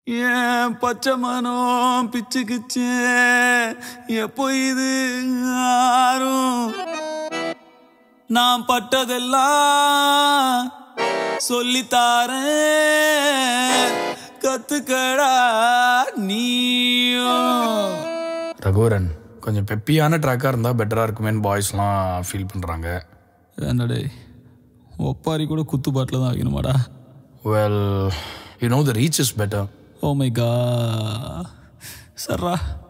ஏன் பச்சை மனம் பிச்சுக்குச்சு எப்போ இது ஆறும் நான் பட்டதெல்லாம் சொல்லித்தாரேன் கத்துக்கடா நீயும் ரகுவரன் கொஞ்சம் பெப்பியான ட்ராக்காக இருந்தால் பெட்டராக இருக்குமேன்னு பாய்ஸ்லாம் ஃபீல் பண்ணுறாங்க என்னடே ஒப்பாரி கூட குத்து பாட்டில் தான் வைக்கணுமாடா well you know the reach is better oh my கா சர்ரா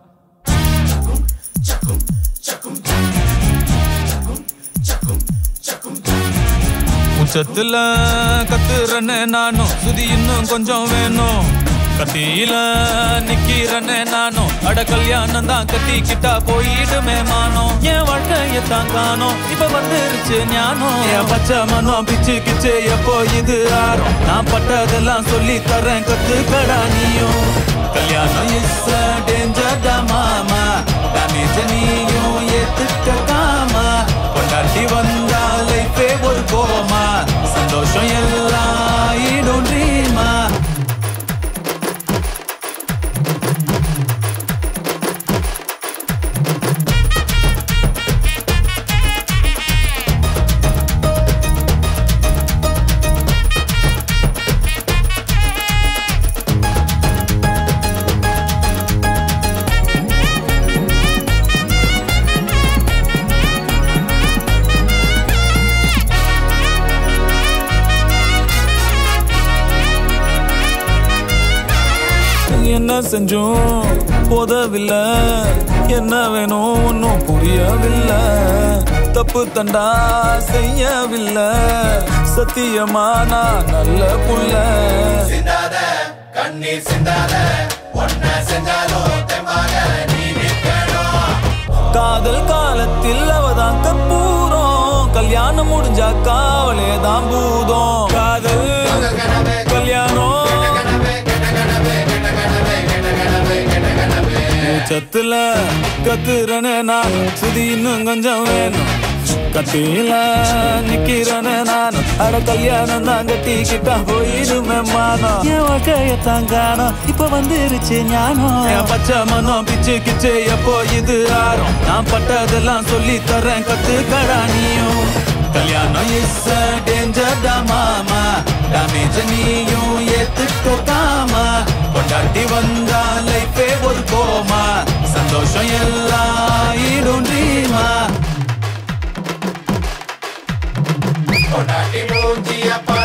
உச்சத்துல கத்துறனே நானும் சுதி இன்னும் கொஞ்சம் வேணும் கத்தியில நிக்கிறனே நானும் அட கல்யாணம் தான் கட்டிக்கிட்டா போயிடுமே மானோம் என் வாழ்க்கைய தான் காணோம் இப்ப வந்துருச்சு ஞானம் என் பச்சை மனம் பிச்சு கிச்சு எப்போ இது ஆறும் நான் பட்டதெல்லாம் சொல்லி தரேன் கத்துக்கடா நீயும் கல்யாணம் இஸ் டேஞ்சர் டா மாமா டேமேஜ் நீயும் ஏத்துக்க காமா கொண்டாட்டி வந்தா லைஃபே ஒரு கோமா சந்தோஷம் எல்லாம் ஈடும் ட்ரீமா என்ன செஞ்சோம் போதவில்லை என்ன வேணும் ஒன்றும் புரியவில்லை தப்பு தண்டா செய்யவில்லை சத்தியமா நான் நல்ல புள்ள சிந்தாத கண்ணீர் சிந்தாத ஒன்ன செஞ்சாலும் தெம்பாக நீ நிற்கணும் காதல் காலத்தில் அவதான் கற்பூரம் கல்யாணம் முடிஞ்சா காவலே தான் பூதம் காதல் கல்யாணம் உச்சத்துல கத்துறனே நான் சுதி இன்னும் கொஞ்சம் வேணும் கத்தியில நிக்கிறனே நான் அட கல்யாணம் தான் கட்டிக்கிட்டா போயிடுமே மானம் என் வாழ்க்கையத்தான் காணோம் இப்ப வந்துருச்சு ஞானம் என் பச்சை மனம் பிச்சு கிச்சு எப்போ இது ஆறும் நான் பட்டதெல்லாம் சொல்லி தரேன் கத்துக்கடா நீயும் கல்யாணம் இஸ் டேஞ்சர் டா மாமா டேமேஜ் நீயும் ஏத்துக்கோ காமா கொண்டாட்டி வந்தா லைஃபே ஒரு கோமா சந்தோஷம் எல்லாம் ஈடும் ட்ரீமா கொண்டாட்டி மூஞ்சிய